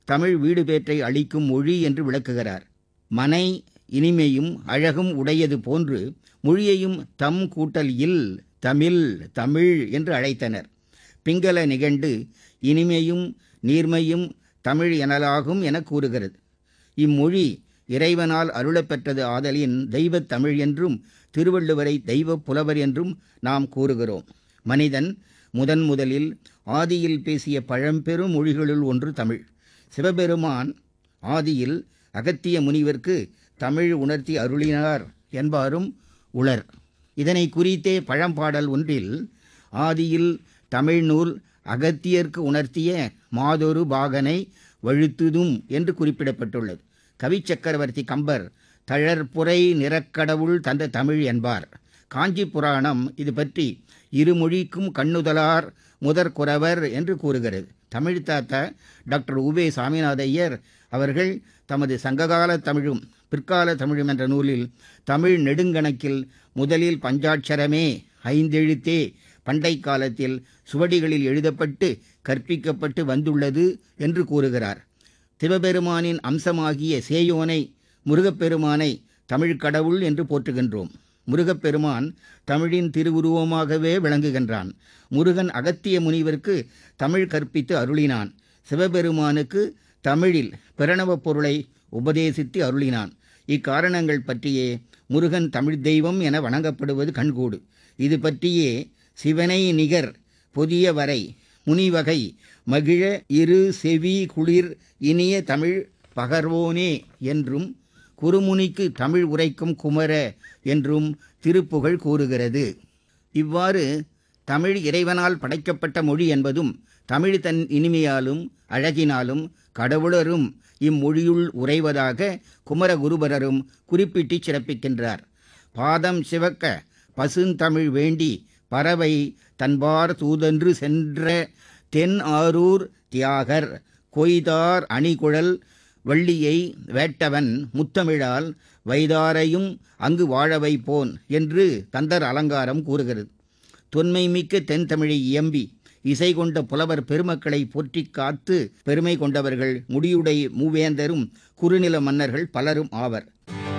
தமிழ் வீடு பேற்றை அளிக்கும் மொழி என்று விளக்குகிறார் மனை இனிமையும் அழகும் உடையது போன்று மொழியையும் தம் கூட்டல் இல் தமிழ் தமிழ் என்று அழைத்தனர் பிங்கள நிகண்டு இனிமையும் நீர்மையும் தமிழ் எனலாகும் என கூறுகிறது இம்மொழி இறைவனால் அருளப்பெற்றது ஆதலின் தெய்வத் தமிழ் என்றும் திருவள்ளுவரை தெய்வப் புலவர் என்றும் நாம் கூறுகிறோம் மனிதன் முதன் முதலில் ஆதியில் பேசிய பழம்பெரும் மொழிகளுள் ஒன்று தமிழ் சிவபெருமான் ஆதியில் அகத்திய முனிவர்க்கு தமிழ் உணர்த்தி அருளினார் என்பாரும் உளர் இதனை குறித்தே பழம்பாடல் ஒன்றில் ஆதியில் தமிழ் நூல் அகத்தியர்க்கு உணர்த்திய மாதொரு பாகனை வழுத்துதும் என்று குறிப்பிடப்பட்டுள்ளது கவிச்சக்கரவர்த்தி கம்பர் தழற்புரை நிறக்கடவுள் தந்த தமிழ் என்பார் காஞ்சி புராணம் இது பற்றி இருமொழிக்கும் கண்ணுதலார் முதற்குறவர் என்று கூறுகிறது தமிழ் தாத்தா டாக்டர் உவே சாமிநாத ஐயர் அவர்கள் தமது சங்ககால தமிழும் பிற்கால தமிழும் என்ற நூலில் தமிழ் நெடுங்கணக்கில் முதலில் பஞ்சாட்சரமே ஐந்தெழுத்தே பண்டை காலத்தில் சுவடிகளில் எழுதப்பட்டு கற்பிக்கப்பட்டு வந்துள்ளது என்று கூறுகிறார் சிவபெருமானின் அம்சமாகிய சேயோனை முருகப்பெருமானை தமிழ் கடவுள் என்று போற்றுகின்றோம் முருகப்பெருமான் தமிழின் திருவுருவமாகவே விளங்குகின்றான் முருகன் அகத்திய முனிவருக்கு தமிழ் கற்பித்து அருளினான் சிவபெருமானுக்கு தமிழில் பிரணவப் பொருளை உபதேசித்து அருளினான் இக்காரணங்கள் பற்றியே முருகன் தமிழ் தெய்வம் என வணங்கப்படுவது கண்கூடு இது பற்றியே சிவனை நிகர் புதிய வரை முனிவகை மகிழ இரு செவி குளிர் இனிய தமிழ் பகர்வோனே என்றும் குருமுனிக்கு தமிழ் உரைக்கும் குமர என்றும் திருப்புகழ் கூறுகிறது இவ்வாறு தமிழ் இறைவனால் படைக்கப்பட்ட மொழி என்பதும் தமிழ் தன் இனிமையாலும் அழகினாலும் கடவுளரும் இம்மொழியுள் உறைவதாக குமரகுருபரரும் குறிப்பிட்டு சிறப்பிக்கின்றார் பாதம் சிவக்க பசுந்தமிழ் வேண்டி பறவை தன்பார் தூதன்று சென்ற தென் ஆரூர் தியாகர் கொய்தார் அணிகுழல் வள்ளியை வேட்டவன் முத்தமிழால் வைதாரையும் அங்கு வாழ வைப்போன் என்று கந்தர் அலங்காரம் கூறுகிறது தொன்மை மிக்க தென் தமிழை இயம்பி இசை கொண்ட புலவர் பெருமக்களை போற்றி காத்து பெருமை கொண்டவர்கள் முடியுடை மூவேந்தரும் குறுநில மன்னர்கள் பலரும் ஆவர்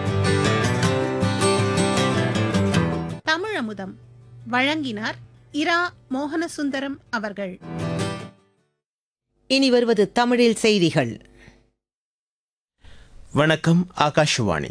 தமிழமுதம் வழங்கினார் இரா மோகனசுந்தரம் அவர்கள் இனி வருவது தமிழில் செய்திகள் வணக்கம் ஆகாஷவாணி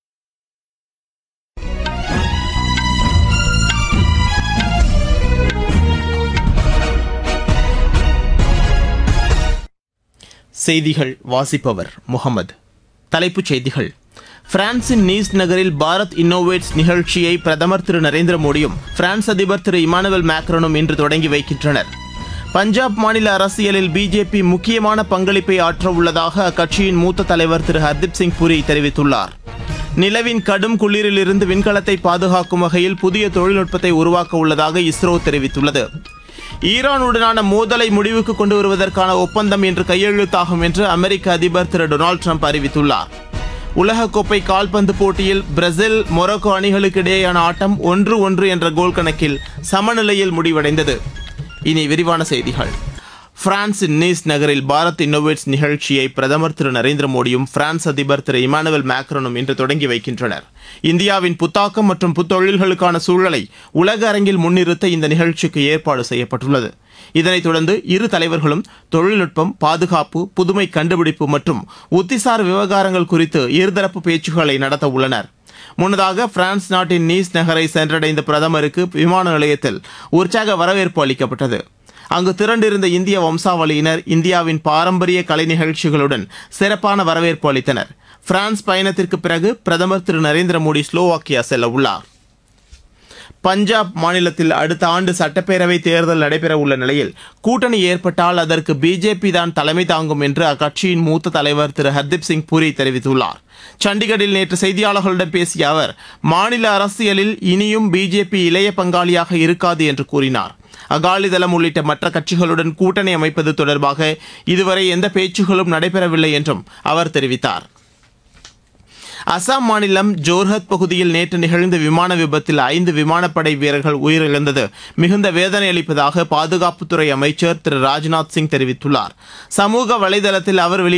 செய்திகள் வாசிப்பவர் முகமது தலைப்புச் செய்திகள் பிரான்சின் நீஸ் நகரில் பாரத் இன்னோவேட்ஸ் நிகழ்ச்சியை பிரதமர் திரு நரேந்திர மோடியும் பிரான்ஸ் அதிபர் திரு இமானுவேல் மேக்ரனும் இன்று தொடங்கி வைக்கின்றனர் பஞ்சாப் மாநில அரசியலில் பிஜேபி முக்கியமான பங்களிப்பை ஆற்ற உள்ளதாக அக்கட்சியின் மூத்த தலைவர் திரு ஹர்தீப் சிங் புரி தெரிவித்துள்ளார் நிலவின் கடும் குளிரிலிருந்து விண்கலத்தை பாதுகாக்கும் வகையில் புதிய தொழில்நுட்பத்தை உருவாக்க உள்ளதாக இஸ்ரோ தெரிவித்துள்ளது ஈரானுடனான மோதலை முடிவுக்கு கொண்டு வருவதற்கான ஒப்பந்தம் இன்று கையெழுத்தாகும் என்று அமெரிக்க அதிபர் திரு டொனால்டு ட்ரம்ப் அறிவித்துள்ளார் உலகக்கோப்பை கால்பந்து போட்டியில் பிரேசில் மொரோக்கோ அணிகளுக்கு இடையேயான ஆட்டம் ஒன்று ஒன்று என்ற கோல் கணக்கில் சமநிலையில் முடிவடைந்தது இனி விரிவான செய்திகள் பிரான்சின் நீஸ் நகரில் பாரத் இன்னோவேட்ஸ் நிகழ்ச்சியை பிரதமர் திரு நரேந்திர மோடியும் பிரான்ஸ் அதிபர் திரு இமானுவேல் மேக்ரனும் இன்று தொடங்கி வைக்கின்றனர் இந்தியாவின் புத்தாக்கம் மற்றும் புத்தொழில்களுக்கான சூழலை உலக அரங்கில் முன்னிறுத்த இந்த நிகழ்ச்சிக்கு ஏற்பாடு செய்யப்பட்டுள்ளது இதனைத் தொடர்ந்து இரு தலைவர்களும் தொழில்நுட்பம் பாதுகாப்பு புதுமை கண்டுபிடிப்பு மற்றும் உத்திசார் விவகாரங்கள் குறித்து இருதரப்பு பேச்சுக்களை நடத்த உள்ளனர் முன்னதாக பிரான்ஸ் நாட்டின் நீஸ் நகரை சென்றடைந்த பிரதமருக்கு விமான நிலையத்தில் உற்சாக வரவேற்பு அளிக்கப்பட்டது அங்கு திரண்டிருந்த இந்திய வம்சாவளியினர் இந்தியாவின் பாரம்பரிய கலை நிகழ்ச்சிகளுடன் சிறப்பான வரவேற்பு அளித்தனர் பிரான்ஸ் பயணத்திற்கு பிறகு பிரதமர் திரு நரேந்திர மோடி ஸ்லோவாக்கியா செல்ல உள்ளார் பஞ்சாப் மாநிலத்தில் அடுத்த ஆண்டு சட்டப்பேரவை தேர்தல் நடைபெற உள்ள நிலையில் கூட்டணி ஏற்பட்டால் அதற்கு பிஜேபி தான் தலைமை தாங்கும் என்று அக்கட்சியின் மூத்த தலைவர் திரு ஹர்தீப் சிங் புரி தெரிவித்துள்ளார் சண்டிகரில் நேற்று செய்தியாளர்களிடம் பேசிய அவர் மாநில அரசியலில் இனியும் பிஜேபி இளைய பங்காளியாக இருக்காது என்று கூறினார் அகாலிதளம் உள்ளிட்ட மற்ற கட்சிகளுடன் கூட்டணி அமைப்பது தொடர்பாக இதுவரை எந்த பேச்சுகளும் நடைபெறவில்லை என்றும் அவர் தெரிவித்தார் அசாம் மாநிலம் ஜோர்ஹத் பகுதியில் நேற்று நிகழ்ந்த விமான விபத்தில் ஐந்து விமானப்படை வீரர்கள் உயிரிழந்தது மிகுந்த வேதனை அளிப்பதாக பாதுகாப்புத்துறை அமைச்சர் திரு ராஜ்நாத் சிங் தெரிவித்துள்ளார் சமூக வலைதளத்தில் அவர் வெளியிட்ட